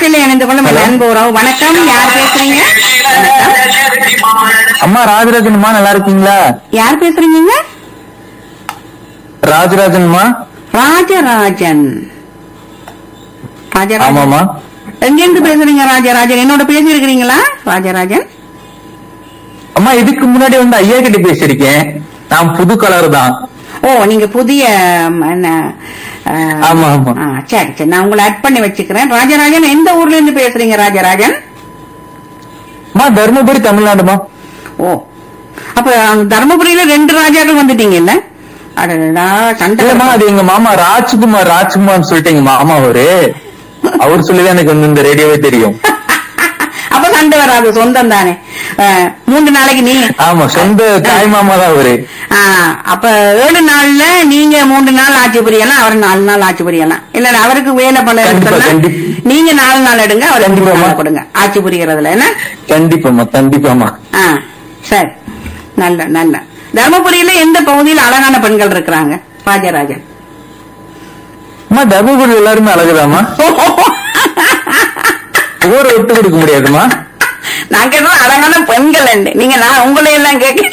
காற்றில் இணைந்து கொள்ளும் என் அன்பு உறவு வணக்கம் யார் பேசுறீங்க வணக்கம். அம்மா ராஜராஜன்மா நல்லா இருக்கீங்களா யார் பேசுறீங்க ராஜராஜன்மா ராஜராஜன் ராஜராஜன் ஆமாமா எங்க இருந்து பேசுறீங்க ராஜராஜன் என்னோட பேசி இருக்கிறீங்களா ராஜராஜன் அம்மா இதுக்கு முன்னாடி வந்து ஐயா கிட்ட பேசியிருக்கேன் நான் புது கலர் தான் ஓ நீங்க புதிய ம், என்ன ஆ, ஆமா, ஆமா. ஆ, சரி சரி நான் உங்களை அட் பண்ணி வச்சுக்கிறேன் ராஜராஜன் எந்த ஊர்ல இருந்து பேசுறீங்க ராஜராஜன் அம்மா தர்மபுரி தமிழ்நாடுமா ஓ அப்ப அங்க தர்மபுரியில ரெண்டு ராஜாக்கள் வந்துட்டீங்கல்ல அடடா சண்டை இல்லம்மா அது எங்க மாமா ராஜ்குமார் ராஜ்குமார்னு சொல்லிட்டு எங்க மாமா அவரு அவர் சொல்லிதான் எனக்கு வந்து இந்த ரேடியோவே தெரியும் அப்ப சண்டை வராது சொந்தம் தானே ஆ, மூன்று நாளைக்கு நீ ஆமா சொந்த தாய் மாமா தான் அவரு ஆ, அப்ப ஏழு நாள்ல நீங்க மூன்று நாள் ஆட்சி புரியலாம் அவர் நாலு நாள் ஆட்சி புரியலாம் இல்ல அவருக்கு வேலை பண்ண கண்டிப்பா, இருக்குன்னா, கண்டிப்பா. நீங்க நாலு நாள் எடுங்க அவருக்கு மூணு கண்டிப்பாம்மா. நாள் கொடுங்க ஆட்சி புரியறதுல என்ன கண்டிப்பாம்மா கண்டிப்பாம்மா ஆ சரி நல்ல நல்ல தர்மபுரியில எந்த பகுதியில் அழகான பெண்கள் இருக்கிறாங்க ராஜராஜன் அம்மா தர்மபுரி எல்லாருமே அழகுதாம்மா ஊரை விட்டு கொடுக்க முடியாதுமா நான் கேட்டது அழகான பெண்கள் நீங்க நான் உங்களை எல்லாம் கேட்க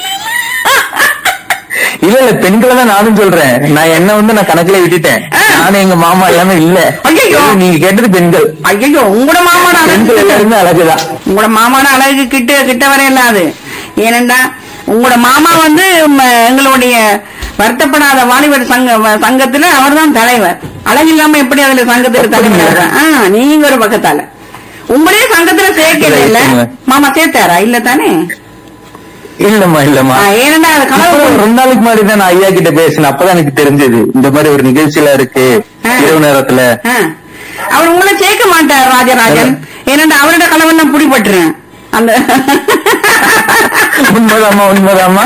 இல்ல இல்ல பெண்களை தான் நானும் சொல்றேன் நான் என்ன வந்து நான் கணக்குல விட்டுட்டேன் ஆ. நானும் எங்க மாமா எல்லாமே இல்ல ஐயையோ. நீங்க கேட்டது பெண்கள் ஐயோ உங்களோட மாமான பெண்கள் அழகு எல்லாருமே அழகுதான் உங்களோட மாமான அழகு கிட்ட கிட்ட வரையலாம் அது ஏனென்றா உங்களோட மாமா வந்து ம, எங்களுடைய வருத்தப்படாத வாலிபர் சங்க வ- சங்கத்துல அவர்தான் தலைவர் அழகு இல்லாம எப்படி அதுல சங்கத்துல தலைவர் ஆகுறார்? ஆ, நீங்க ஒரு பக்கத்தால உங்களே சங்கத்துல சேர்க்கல இல்ல ரைட்டுங்க. மாமா சேர்த்தாரா இல்ல தானே இல்லம்மா இல்லம்மா ஆ, ஏனென்றா அது கனவு இப்பதான் ரெண்டு நாளைக்கு முன்னாடி தான் நான் ஐயா கிட்ட பேசினேன் அப்பதான் எனக்கு தெரிஞ்சது இந்த மாதிரி ஒரு நிகழ்ச்சியில இருக்கு ஆ. இரவு நேரத்துல ஆ. அவர் உங்களை சேர்க்க மாட்டார் ராஜராஜன் ஏனென்றா அவரோட கனவெல்லாம் பிடிபட்டுறேன் அந்த உண்மைதாம்மா உண்மைதாம்மா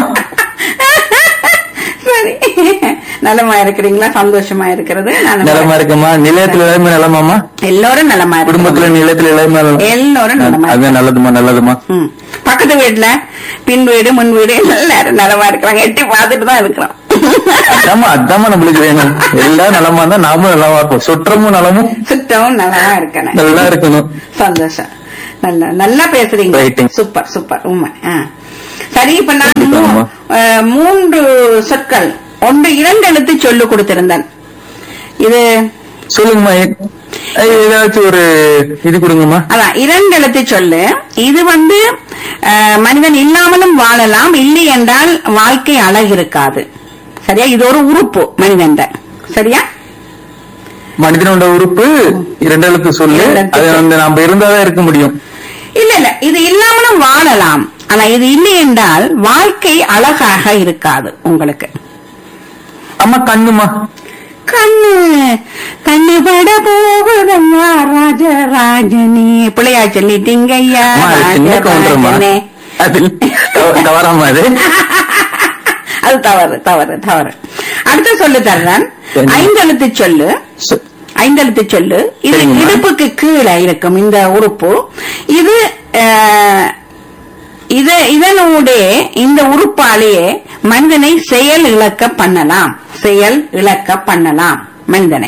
சரி நலமா இருக்கிறீங்களா சந்தோஷமா இருக்கிறது நான் நலமா இருக்கம்மா நிலையத்துல எல்லாருமே நலமாமா எல்லாரும் நலமா குடும்பத்துல இருக்கிறோம் நிலையத்துல எல்லாருமே நலம். எல்லாரும் நலமா அது நல்லதுமா நல்லதுமா ம். பக்கத்து வீட்டுல பின் வீடு முன் வீடு எல்லாரும் நலமா இருக்கிறாங்க எட்டி பார்த்துட்டு தான் இருக்கிறோம் அதாம்மா அதாம்மா நம்மளுக்கு வேணும் எல்லாரும் நலமா இருந்தா நாமும் நலமா இருப்போம் சுற்றமும் நலமும் சுத்தமும் நலமா இருக்கணும் நல்லா இருக்கணும் சந்தோஷம் நல்லா நல்லா பேசுறீங்க Writing. சூப்பர் சூப்பர் உண்மை ஆ. சரி இப்ப நான் மூ- கண்டிப்பாம்மா. அஹ், மூன்று சொற்கள் ஒன்று இரண்டு எழுத்து சொல்லு கொடுத்திருந்தேன் இது சொல்லுங்கம்மா ஏ- ஏதாச்சும் ஒரு இது கொடுங்கம்மா அதான் இரண்டு எழுத்து சொல்லு இது வந்து அஹ், மனிதன் இல்லாமலும் வாழலாம் இல்லை என்றால் வாழ்க்கை அழகு இருக்காது சரியா இது ஒரு உறுப்பு மனிதன் சரியா மனிதனோட உறுப்பு இரண்டு எழுத்து சொல்லு இரண்டு எழுத்து அது வந்து நம்ம இருந்தாதான் இருக்க முடியும் இல்ல இல்ல இது இல்லாமலும் வாழலாம் ஆனா இது இல்லை என்றால் வாழ்க்கை அழகாக இருக்காது உங்களுக்கு அம்மா கண்ணுமா கண்ணு கண்ணு பட போகுதம்மா ராஜராஜனே பிள்ளையா சொல்லிட்டீங்க ஐயா அம்மா, அது சின்ன கவுண்டர்மா ராஜராஜனே அது தவ- தவறாம அது அது தவறு தவறு தவறு அடுத்த சொல்லு தர்றேன் சரி. ஐந்தெழுத்து சொல்லு சொ- ஐந்தெழுத்து சொல்லு இது சரிங்கம்மா. இடுப்புக்கு கீழே இருக்கும் இந்த உறுப்பு இது அஹ், இது இதனூடே இந்த உறுப்பாலேயே மனிதனை செயல் இழக்க பண்ணலாம் செயல் இழக்க பண்ணலாம் மனிதனை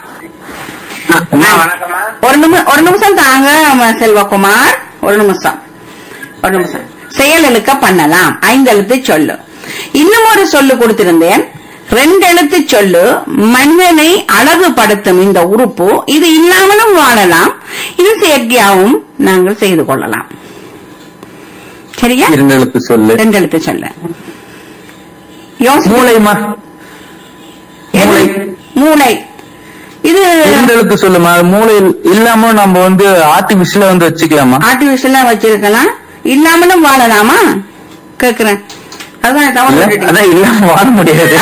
ஒரு நிமிஷம் ஒரு நிமிஷம் தாங்க ம- செல்வகுமார் ஒரு நிமிஷம் ஒரு நிமிஷம் செயல் இழுக்க பண்ணலாம் ஐந்து எழுத்து சொல்லு இன்னும் ஒரு சொல்லு கொடுத்திருந்தேன் ரெண்டு எழுத்து சொல்லு மனிதனை அழகுபடுத்தும் இந்த உறுப்பு இது இல்லாமலும் வாழலாம் இது செயற்கையாகவும் நாங்கள் செய்து கொள்ளலாம் சரியா இரண்டு எழுத்து சொல்லு ரெண்டு எழுத்து சொல்லு யோசி மூளைமா மூளை மூளை இது இரண்டு எழுத்து சொல்லுமா மூளை இல்லாம நம்ம வந்து ஆர்டிபிஷியலா வந்து வச்சுக்கலாமா ஆர்டிபிஷியலா வச்சிருக்கலாம் இல்லாமலும் வாழலாமா கேக்குறேன் அதான் தவறு இல்ல, சொல்லிட்டீங்க. அதான் இல்லாம வாழ முடியாது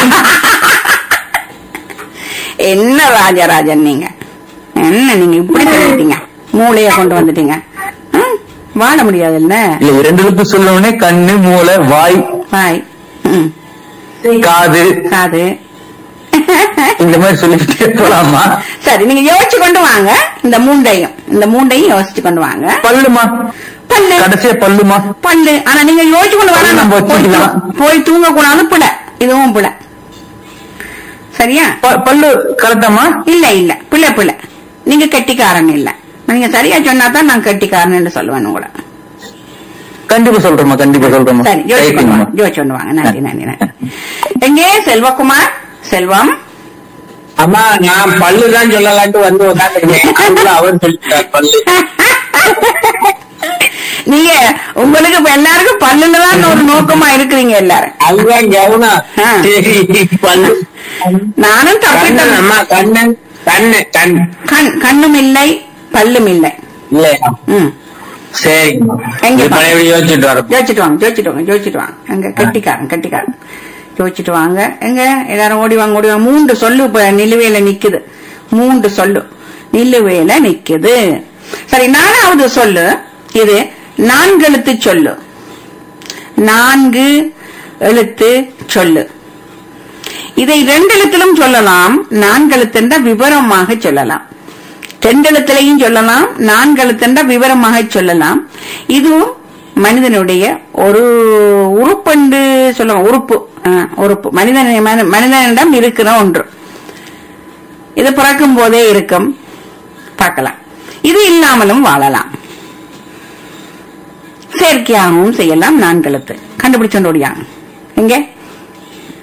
என்ன ராஜராஜன் நீங்க என்ன நீங்க இப்படி சொல்லிட்டீங்க மூளைய கொண்டு வந்துட்டீங்க ம், வாழ முடியாது இல்ல இல்ல இரண்டு எழுத்து சொல்ல உடனே கண்ணு மூளை வாய் பாய் ம், காது காது இந்த மாதிரி சொல்லிக்கிட்டே போலாமா சரி நீங்க யோசிச்சு கொண்டு வாங்க இந்த மூண்டையும் இந்த மூண்டையும் யோசிச்சு கொண்டு வாங்க பல்லுமா பல்லு கடைசியா பல்லுமா பல்லு ஆனா நீங்க யோசிச்சு கொண்டு பல்லு வரணும் நம்ம போய் வச்சுக்கலாம். தூ- போய் தூங்க கூடாது பிழை இதுவும் பிழை சரியா ப- பல்லு கரெக்டாமா இல்ல இல்ல பிள்ளை பிள்ளை நீங்க கெட்டிக்காரன் இல்ல நீங்க சரியா சொன்னா தான் நான் கட்டிக்காரன்னு சொல்லுவேன் உங்களை கண்டிப்பா சொல்றேம்மா கண்டிப்பா சொல்றேம்மா சரி ஜோதிச்சு கொண்டு ரைட்டுங்கம்மா. வாங்க ஜோதிச்சு கொண்டு வாங்க நன்றி நன்றி நன்றி எங்கே செல்வகுமார் செல்வம் அம்மா நான் பல்லு தான் சொல்லலான்ட்டு வந்து உட்காந்துருக்கேன் அதுக்குள்ள அவர் சொல்லிட்டார் பல்லு நீங்க உங்களுக்கு இப்ப எல்லாருக்கும் பல்லுல தான் ஒரு நோக்கமா இருக்கிறீங்க எல்லாரும் அதுதான் கவனம் ஆ. சரி பல்லு நானும் கண்ணன் தப்பிட்டேன் அம்மா கண்ணன் கண்ணு கண் கண் கண்ணும் இல்லை பல்லும் இல்லை இல்லையா ம் சரிங்கம்மா எங்க இப்ப எப்படி யோசிச்சுட்டு வர ஜோதிச்சுட்டு வாங்க ஜோதிச்சுட்டு வாங்க ஜோதிச்சுட்டு வாங்க அங்க கட்டிக்காரன் கட்டிக்காரன் ஜோதிச்சுட்டு வாங்க எங்க எல்லாரும் ஓடி வாங்க ஓடி வாங்க மூன்று சொல்லு இப்ப நிலுவையில நிக்குது மூன்று சொல்லு நிலுவையில நிக்குது சரி நாலாவது சொல்லு இது நான்கு எழுத்து சொல்லு நான்கு எழுத்து சொல்லு இதை ரெண்டு எழுத்திலும் சொல்லலாம் நான்கு எழுத்துன்ற விவரமாக சொல்லலாம் ரெண்டு எழுத்துலையும் சொல்லலாம் நான்கு எழுத்துன்ற விவரமாக சொல்லலாம் இதுவும் மனிதனுடைய ஒரு உறுப்புண்டு சொல்லுவோம் உறுப்பு ஆ, உறுப்பு மனிதன் மன- மனிதனிடம் இருக்கிற ஒன்று இது பிறக்கும் போதே இருக்கும் பார்க்கலாம் இது இல்லாமலும் வாழலாம் செயற்கையாகவும் செய்யலாம் நான்கு எழுத்து கண்டுபிடிச்சோண்டு ஓடியாங்க எங்க